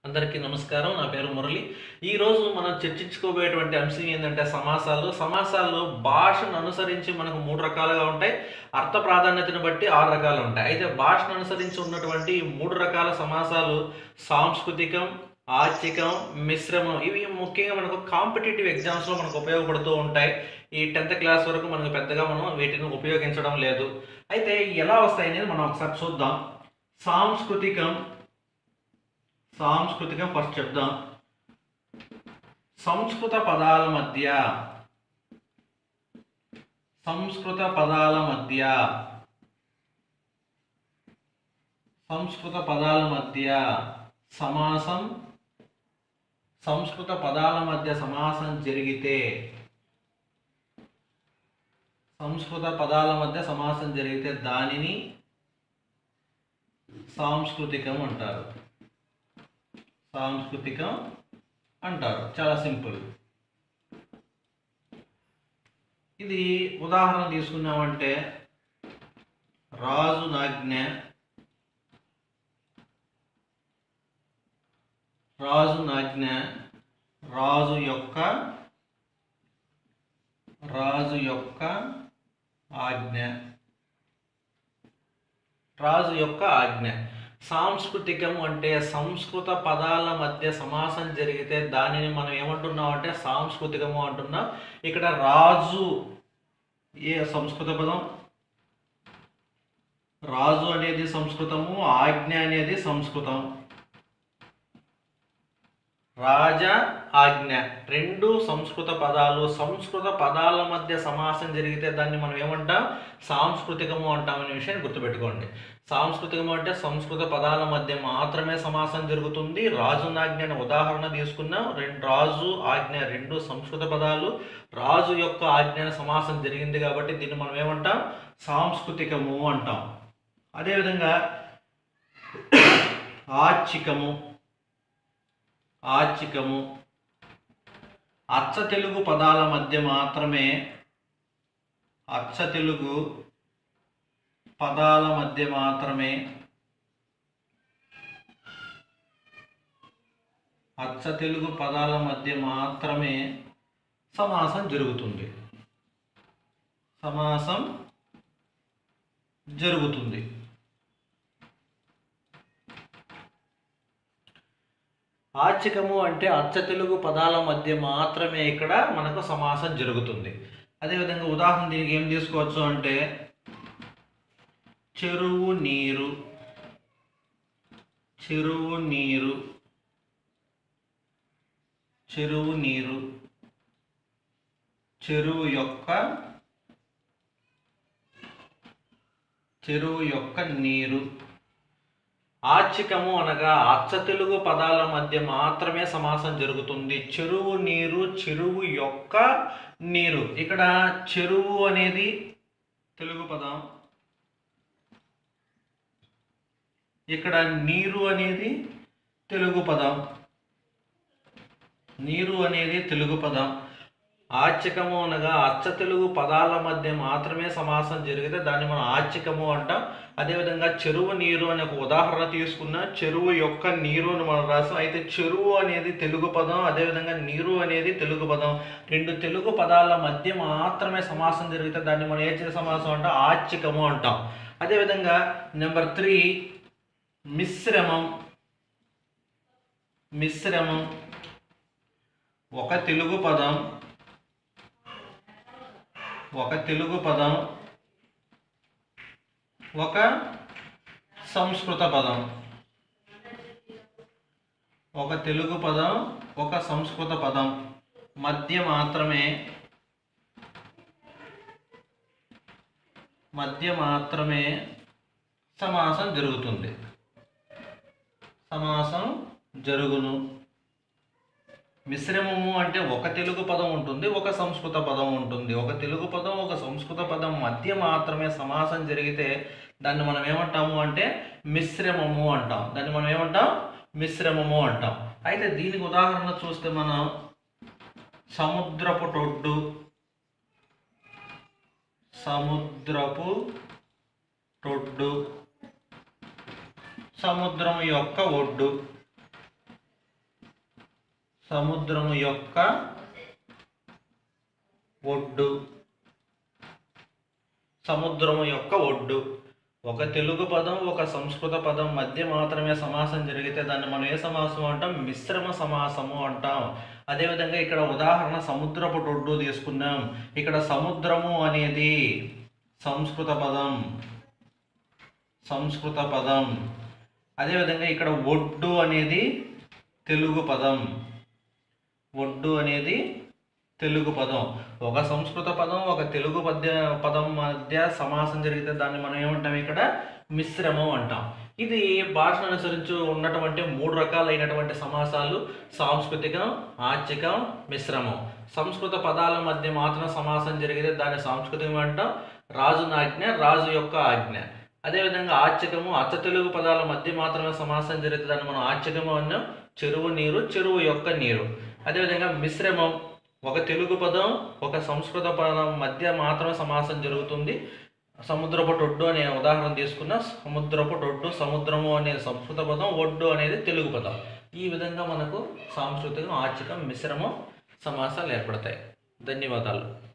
అందరికీ నమస్కారం నా పేరు మురళి ఈ రోజు మనం చర్చించుకోబోయేటువంటి అంశం ఏంటంటే సమాసాలు సమాసాలు భాషను అనుసరించి మనకు మూడు రకాలుగా ఉంటాయి అర్థ ప్రాధాన్యతను బట్టి ఆరు రకాలు ఉంటాయి అయితే భాషను అనుసరించి ఉన్నటువంటి ఈ మూడు రకాల సమాసాలు సాంస్కృతికం ఆచికం మిశ్రమం ఇవి ముఖ్యంగా మనకు కాంపిటేటివ్ ఎగ్జామ్స్లో మనకు ఉపయోగపడుతూ ఉంటాయి ఈ టెన్త్ క్లాస్ వరకు మనకు పెద్దగా మనం వీటిని ఉపయోగించడం లేదు అయితే ఎలా వస్తాయి అనేది మనం ఒకసారి చూద్దాం సాంస్కృతికం సాంస్కృతికం ఫస్ట్ చెప్దాం సంస్కృత పదాల మధ్య సంస్కృత పదాల మధ్య సంస్కృత పదాల మధ్య సమాసం సంస్కృత పదాల మధ్య సమాసం జరిగితే సంస్కృత పదాల మధ్య సమాసం జరిగితే దానిని సాంస్కృతికం అంటారు సాంస్కృతికం అంటారు చాలా సింపుల్ ఇది ఉదాహరణ తీసుకున్నామంటే రాజు నాజ్ఞ రాజు నాజ్ఞ రాజు యొక్క రాజు యొక్క ఆజ్ఞ రాజు యొక్క ఆజ్ఞ సాంస్కృతికం అంటే సంస్కృత పదాల మధ్య సమాసం జరిగితే దానిని మనం ఏమంటున్నాం అంటే సాంస్కృతికము అంటున్నాం ఇక్కడ రాజు ఏ సంస్కృత పదం రాజు అనేది సంస్కృతము ఆజ్ఞ అనేది సంస్కృతం రాజ ఆజ్ఞ రెండు సంస్కృత పదాలు సంస్కృత పదాల మధ్య సమాసం జరిగితే దాన్ని మనం ఏమంటాం సాంస్కృతికము అంటాం అనే విషయాన్ని గుర్తుపెట్టుకోండి సాంస్కృతికము అంటే సంస్కృత పదాల మధ్య మాత్రమే సమాసం జరుగుతుంది రాజునాజ్ఞ అనే ఉదాహరణ తీసుకున్నాం రెండు రాజు ఆజ్ఞ రెండు సంస్కృత పదాలు రాజు యొక్క ఆజ్ఞ అనే సమాసం జరిగింది కాబట్టి దీన్ని మనం ఏమంటాం సాంస్కృతికము అంటాం అదేవిధంగా ఆచికము ఆచికము అచ్చ తెలుగు పదాల మధ్య మాత్రమే అచ్చ తెలుగు పదాల మధ్య మాత్రమే అచ్చ తెలుగు పదాల మధ్య మాత్రమే సమాసం జరుగుతుంది సమాసం జరుగుతుంది ఆచికము అంటే అచ్చ తెలుగు పదాల మధ్య మాత్రమే ఇక్కడ మనకు సమాసం జరుగుతుంది అదేవిధంగా ఉదాహరణ దీనికి ఏం తీసుకోవచ్చు అంటే చెరువు నీరు చెరువు నీరు చెరువు నీరు చెరువు యొక్క చెరువు యొక్క నీరు ఆచికము అనగా అచ్చ తెలుగు పదాల మధ్య మాత్రమే సమాసం జరుగుతుంది చెరువు నీరు చెరువు యొక్క నీరు ఇక్కడ చెరువు అనేది తెలుగు పదం ఇక్కడ నీరు అనేది తెలుగు పదం నీరు అనేది తెలుగు పదం ఆచికము అనగా అచ్చ తెలుగు పదాల మధ్య మాత్రమే సమాసం జరిగితే దాన్ని మనం ఆచికము అంటాం అదేవిధంగా చెరువు నీరు అనే ఒక ఉదాహరణ తీసుకున్న చెరువు యొక్క నీరు అని మనం రాసాం అయితే చెరువు అనేది తెలుగు పదం అదేవిధంగా నీరు అనేది తెలుగు పదం రెండు తెలుగు పదాల మధ్య మాత్రమే సమాసం జరిగితే దాన్ని మనం ఏ చేసే సమాసం అంటాం ఆచికము అంటాం అదేవిధంగా నెంబర్ త్రీ మిశ్రమం మిశ్రమం ఒక తెలుగు పదం ఒక తెలుగు పదం ఒక సంస్కృత పదం ఒక తెలుగు పదం ఒక సంస్కృత పదం మధ్య మాత్రమే మధ్య మాత్రమే సమాసం జరుగుతుంది సమాసం జరుగును మిశ్రమము అంటే ఒక తెలుగు పదం ఉంటుంది ఒక సంస్కృత పదం ఉంటుంది ఒక తెలుగు పదం ఒక సంస్కృత పదం మధ్య మాత్రమే సమాసం జరిగితే దాన్ని మనం ఏమంటాము అంటే మిశ్రమము అంటాం దాన్ని మనం ఏమంటాం మిశ్రమము అంటాం అయితే దీనికి ఉదాహరణ చూస్తే మనం సముద్రపు టొడ్డు సముద్రపు టొడ్డు సముద్రం యొక్క ఒడ్డు సముద్రము యొక్క ఒడ్డు సముద్రము యొక్క ఒడ్డు ఒక తెలుగు పదం ఒక సంస్కృత పదం మధ్య మాత్రమే సమాసం జరిగితే దాన్ని మనం ఏ సమాసం అంటాం మిశ్రమ సమాసము అంటాం అదేవిధంగా ఇక్కడ ఉదాహరణ సముద్రపు ఒడ్డు తీసుకున్నాం ఇక్కడ సముద్రము అనేది సంస్కృత పదం సంస్కృత పదం అదేవిధంగా ఇక్కడ ఒడ్డు అనేది తెలుగు పదం ఒడ్డు అనేది తెలుగు పదం ఒక సంస్కృత పదం ఒక తెలుగు పద్య పదం మధ్య సమాసం జరిగితే దాన్ని మనం ఏమంటాం ఇక్కడ మిశ్రమం అంటాం ఇది భాషను అనుసరించి ఉన్నటువంటి మూడు రకాలైనటువంటి సమాసాలు సాంస్కృతికం ఆర్చికం మిశ్రమం సంస్కృత పదాల మధ్య మాత్రం సమాసం జరిగితే దాన్ని సాంస్కృతికం అంటాం రాజు ఆజ్ఞ రాజు యొక్క ఆజ్ఞ అదేవిధంగా ఆర్చకము అచ్చ తెలుగు పదాల మధ్య మాత్రమే సమాసం జరిగితే దాన్ని మనం ఆర్చకము అన్నాం చెరువు నీరు చెరువు యొక్క నీరు అదేవిధంగా మిశ్రమం ఒక తెలుగు పదం ఒక సంస్కృత పదం మధ్య మాత్రమే సమాసం జరుగుతుంది సముద్రపు ఒడ్డు అనే ఉదాహరణ తీసుకున్న సముద్రపు ఒడ్డు సముద్రము అనే సంస్కృత పదం ఒడ్డు అనేది తెలుగు పదం ఈ విధంగా మనకు సాంస్కృతికం ఆర్చికం మిశ్రమం సమాసాలు ఏర్పడతాయి ధన్యవాదాలు